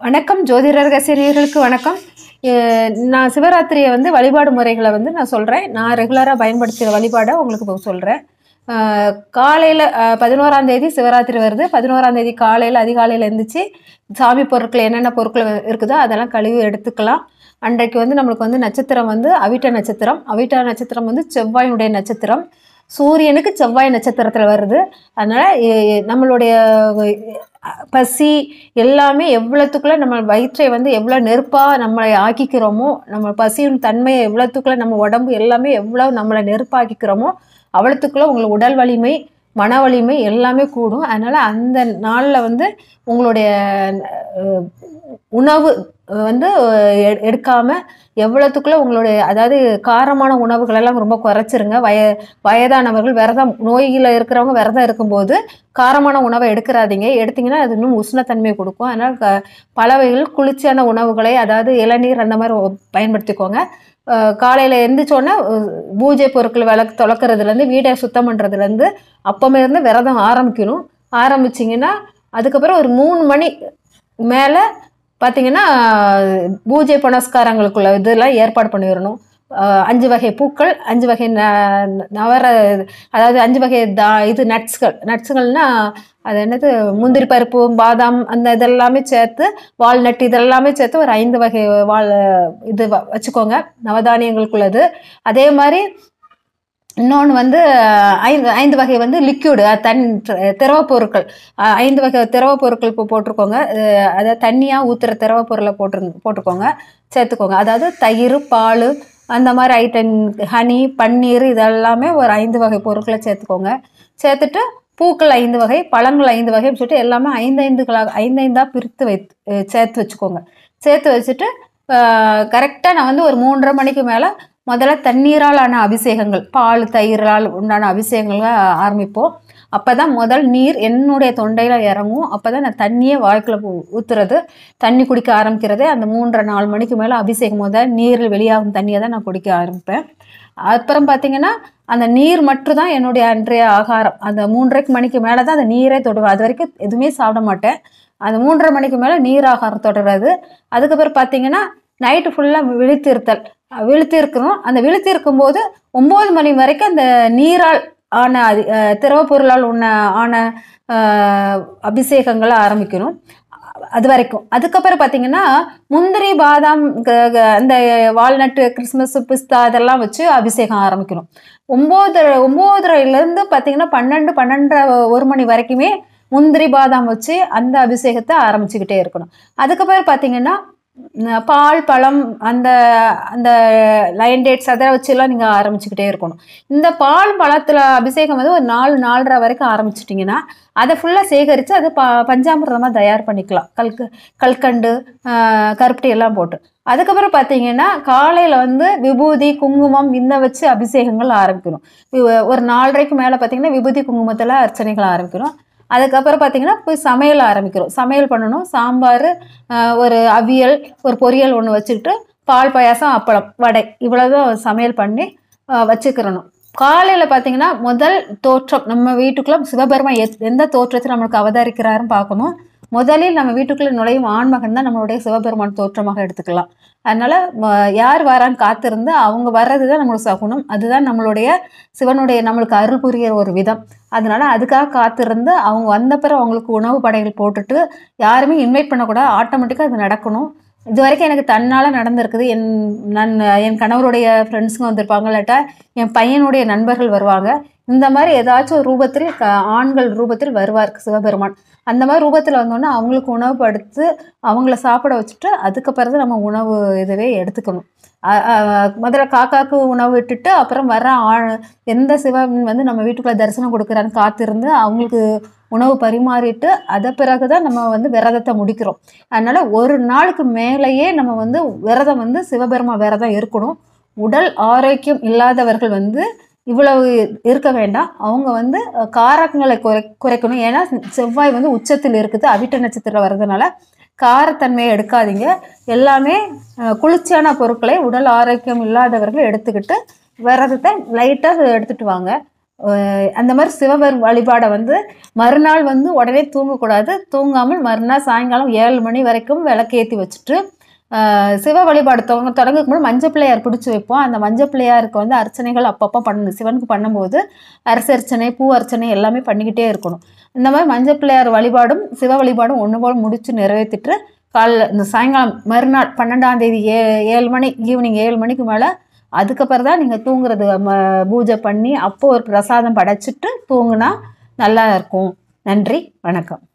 வணக்கம் ஜோதிட ரகசியர்களுக்கு வணக்கம் அஹ் நான் சிவராத்திரியை வந்து வழிபாடு முறைகளை வந்து நான் சொல்கிறேன் நான் ரெகுலராக பயன்படுத்துகிற வழிபாடை உங்களுக்கு இப்போ சொல்கிறேன் காலையில் பதினோராம் தேதி சிவராத்திரி வருது பதினோராம் தேதி காலையில் அதிகாலையில் எழுந்திரிச்சு சாமி பொருட்கள் என்னென்ன பொருட்கள் இருக்குதோ அதெல்லாம் கழுவி எடுத்துக்கலாம் அன்றைக்கு வந்து நம்மளுக்கு வந்து நட்சத்திரம் வந்து அவிட்ட நட்சத்திரம் அவிட்ட நட்சத்திரம் வந்து செவ்வாயினுடைய நட்சத்திரம் சூரியனுக்கு செவ்வாய் நட்சத்திரத்தில் வருது அதனால் நம்மளுடைய அஹ், பசி எல்லாமே எவ்வளோத்துக்குள்ளே நம்ம வயிற்றை வந்து எவ்வளோ நெருப்பாக நம்மளை ஆக்கிக்கிறோமோ நம்ம பசியின் தன்மையை எவ்வளோத்துக்குள்ளே நம்ம உடம்பு எல்லாமே எவ்வளோ நம்மளை நெருப்பாக்கிக்கிறோமோ அவ்வளோத்துக்குள்ளே உங்களுக்கு உடல் வலிமை மன வலிமை எல்லாமே கூடும் அதனால் அந்த நாளில் வந்து உங்களுடைய அஹ், உணவு வந்து எ- எடுக்காம எவ்வளோத்துக்குள்ளே உங்களுடைய அதாவது காரமான உணவுகளெல்லாம் ரொம்ப குறைச்சிருங்க வய வயதானவர்கள் விரதம் நோயில் இருக்கிறவங்க விரதம் இருக்கும்போது காரமான உணவை எடுக்கிறாதீங்க எடுத்தீங்கன்னா அது இன்னும் உஷ்ணத்தன்மை கொடுக்கும் அதனால் க பல வகைகள் குளிர்ச்சியான உணவுகளை அதாவது இளநீர் அந்த மாதிரி ஒ- பயன்படுத்திக்கோங்க காலையில் எந்திரிச்சோன்னே பூஜை பொருட்கள் விளக்கு தொலைக்கிறதுலேருந்து வீடை சுத்தம் பண்ணுறதுலேருந்து அப்பமே இருந்து விரதம் ஆரம்பிக்கணும் ஆரம்பிச்சிங்கன்னா அதுக்கப்புறம் ஒரு மூணு மணி மேலே பார்த்தீங்கன்னா பூஜை புனஸ்காரங்களுக்குள்ள இதெல்லாம் ஏற்பாடு பண்ணிடணும் அஹ் அஞ்சு வகை பூக்கள் அஞ்சு வகை ந நவர அதாவது அஞ்சு வகை தா இது நட்ஸ்கள் நட்ஸுகள்னா அது என்னது முந்திரி பருப்பு பாதாம் அந்த இதெல்லாமே சேர்த்து வால்நட் இதெல்லாமே சேர்த்து ஒரு ஐந்து வகை வால் இது வ- வச்சுக்கோங்க நவதானியங்களுக்குள்ளது அதே மாதிரி இன்னொன்று வந்து ஐந்து ஐந்து வகை வந்து லிக்யூடு தன் திரவ பொருட்கள் அஹ் ஐந்து வகை திரவ பொருட்கள் இப்போ போட்டிருக்கோங்க அஹ் அதாவது தண்ணியாக ஊற்றுற திரவ பொருளை போட்டு போட்டுக்கோங்க சேர்த்துக்கோங்க அதாவது தயிர் பால் அந்த மாதிரி ஐட்டம் ஹனி பன்னீர் இதெல்லாமே ஒரு ஐந்து வகை பொருட்களை சேர்த்துக்கோங்க சேர்த்துட்டு பூக்கள் ஐந்து வகை பழங்கள் ஐந்து வகை அப்படின்னு சொல்லிட்டு எல்லாமே ஐந்து ஐந்துகளாக ஐந்து ஐந்தாக பிரித்து வைத்து அஹ் சேர்த்து வச்சுக்கோங்க சேர்த்து வச்சுட்டு கரெக்டாக நான் வந்து ஒரு மூன்றரை மணிக்கு மேலே முதல்ல தண்ணீரால் ஆன அபிஷேகங்கள் பால் தயிரால் உண்டான அபிஷேகங்களை ஆரம்பிப்போம் அப்போ தான் முதல் நீர் என்னுடைய தொண்டையில் இறங்கும் அப்போ தான் நான் தண்ணியே வாய்க்குள்ள ஊ- ஊத்துறது தண்ணி குடிக்க ஆரம்பிக்கிறதே அந்த மூன்றரை நாலு மணிக்கு மேலே அபிஷேகம் முதல் நீரில் வெளியாகும் தண்ணியை தான் நான் குடிக்க ஆரம்பிப்பேன் அப்புறம் பார்த்தீங்கன்னா அந்த நீர் மட்டும் தான் என்னுடைய அன்றைய ஆகாரம் அந்த மூன்றரைக்கு மணிக்கு மேலே தான் அந்த நீரே தொடுவேன் அது வரைக்கும் எதுவுமே சாப்பிட மாட்டேன் அந்த மூன்றரை மணிக்கு மேலே நீர் ஆகாரம் தொடர்றது அதுக்கப்புறம் பார்த்தீங்கன்னா நைட்டு ஃபுல்லாக விழித்திருத்தல் விழித்து இருக்கணும் அந்த விழித்து இருக்கும்போது ஒம்பது மணி வரைக்கும் அந்த நீரால் ஆன அது அஹ், திரவ பொருளால் உண்ண ஆன அஹ், அபிஷேகங்களை ஆரம்பிக்கணும் அது வரைக்கும் அதுக்கப்புறம் பார்த்தீங்கன்னா முந்திரி பாதாம் க- க- அந்த வால்நட்டு கிறிஸ்மஸ் பிஸ்தா இதெல்லாம் வச்சு அபிஷேகம் ஆரம்பிக்கணும் ஒம்போதரை ஒம்போதரைலேருந்து பார்த்தீங்கன்னா பன்னெண்டு பன்னெண்டரை ஒரு மணி வரைக்குமே முந்திரி பாதாம் வச்சு அந்த அபிஷேகத்தை ஆரம்பிச்சுக்கிட்டே இருக்கணும் அதுக்கப்புறம் பார்த்தீங்கன்னா ந- பால் பழம் அந்த அந்த லைன் டேட்ஸ் அதை வச்சுலாம் நீங்கள் ஆரம்பிச்சுக்கிட்டே இருக்கணும் இந்த பால் பழத்தில் அபிஷேகம் வந்து ஒரு நாலு நாலரை வரைக்கும் ஆரம்பிச்சிட்டிங்கன்னா அதை ஃபுல்லாக சேகரித்து அதை ப பஞ்சாமிர்தமாக தயார் பண்ணிக்கலாம் கல்கு கல்கண்டு ஆஹ், கருப்பட்டி எல்லாம் போட்டு அதுக்கப்புறம் பார்த்தீங்கன்னா காலையில் வந்து விபூதி குங்குமம் இந்த வச்சு அபிஷேகங்கள் ஆரம்பிக்கணும் வி- ஒரு நாலரைக்கு மேலே பார்த்தீங்கன்னா விபூதி குங்குமத்தில் அர்ச்சனைகள் ஆரம்பிக்கணும் அதுக்கப்புறம் பார்த்தீங்கன்னா போய் சமையல் ஆரம்பிக்கிறோம் சமையல் பண்ணணும் சாம்பார் ஆஹ், ஒரு அவியல் ஒரு பொரியல் ஒன்று வச்சுக்கிட்டு பால் பாயாசம் அப்பளம் வடை இவ்வளோதான் சமையல் பண்ணி ஆஹ், வச்சுக்கிறணும் காலையில் பார்த்தீங்கன்னா முதல் தோற்றம் நம்ம வீட்டுக்குள்ள சிவபெருமான் எத் எந்த தோற்றத்தில் நம்மளுக்கு அவதரிக்கிறாருன்னு பார்க்கணும் முதலில் நம்ம வீட்டுக்குள்ளே நுழையும் ஆண்மகன் தான் நம்மளுடைய சிவபெருமான் தோற்றமாக எடுத்துக்கலாம் அதனால ம- யார் வரான்னு காத்திருந்து அவங்க வர்றது தான் நம்மளுக்கு சகுனம் அதுதான் நம்மளுடைய சிவனுடைய நம்மளுக்கு அருள் புரிகிற ஒரு விதம் அதனால அதுக்காக காத்திருந்து அவங்க வந்த பிறகு அவங்களுக்கு உணவு படைகள் போட்டுட்டு யாருமே இன்வைட் பண்ணக்கூடாது ஆட்டோமேட்டிக்காக அது நடக்கணும் இது வரைக்கும் எனக்கு தன்னால் நடந்திருக்குது என் நான் என் கணவருடைய ஃப்ரெண்ட்ஸுங்க வந்திருப்பாங்க இல்லாட்டா என் பையனுடைய நண்பர்கள் வருவாங்க இந்த மாதிரி ஏதாச்சும் ஒரு ரூபத்தில் க- ஆண்கள் ரூபத்தில் வருவார் சிவபெருமான் அந்த மாதிரி ரூபத்தில் வந்தோன்னே அவங்களுக்கு உணவு படுத்து அவங்கள சாப்பிட வச்சுட்டு அதுக்கப்புறம் தான் நம்ம உணவு இதுவே எடுத்துக்கணும் அ- அ- முதல்ல காக்காக்கு உணவு விட்டுட்டு அப்புறம் வர்ற ஆ எந்த சிவன் வந்து நம்ம வீட்டுக்குள்ளே தரிசனம் கொடுக்குறான்னு காத்திருந்து அவங்களுக்கு உணவு பரிமாறிட்டு அதை பிறகு தான் நம்ம வந்து விரதத்தை முடிக்கிறோம் அதனால் ஒரு நாளுக்கு மேலேயே நம்ம வந்து விரதம் வந்து சிவபெருமா விரதம் இருக்கணும் உடல் ஆரோக்கியம் இல்லாதவர்கள் வந்து இவ்வளவு இருக்க வேண்டாம் அவங்க வந்து அஹ், காரங்களை குறை குறைக்கணும் ஏன்னா செவ்வாய் வந்து உச்சத்தில் இருக்குது அவிட்ட நட்சத்திரம் வர்றதுனால காரத்தன்மையை எடுக்காதீங்க எல்லாமே அஹ், குளிர்ச்சியான பொருட்களை உடல் ஆரோக்கியம் இல்லாதவர்கள் எடுத்துக்கிட்டு விரதத்தை லைட்டாக எடுத்துட்டு வாங்க அஹ் அந்த மாதிரி சிவபெரு வழிபாடை வந்து மறுநாள் வந்து உடனே தூங்கக்கூடாது தூங்காமல் மறுநாள் சாயங்காலம் ஏழு மணி வரைக்கும் விளக்கேற்றி வச்சுட்டு ஆஹ் சிவ வழிபாடு தொடங்க தொடங்குக்கு முன்னாடி மஞ்சள் பிள்ளையார் பிடிச்சி வைப்போம் அந்த மஞ்சள் பிள்ளையாருக்கு வந்து அர்ச்சனைகள் அப்பப்போ பண்ணணும் சிவனுக்கு பண்ணும்போது அரசு அர்ச்சனை பூ அர்ச்சனை எல்லாமே பண்ணிக்கிட்டே இருக்கணும் இந்த மாதிரி மஞ்சள் பிள்ளையார் வழிபாடும் சிவ வழிபாடும் ஒன்று போல் முடிச்சு நிறைவேற்றிட்டு காலைல இந்த சாயங்காலம் மறுநாள் பன்னெண்டாம் தேதி ஏ ஏழு மணி ஈவினிங் ஏழு மணிக்கு மேலே அதுக்கப்புறம் தான் நீங்கள் தூங்குறது ம பூஜை பண்ணி அப்போ ஒரு பிரசாதம் படைச்சிட்டு தூங்குனா நல்லா இருக்கும் நன்றி வணக்கம்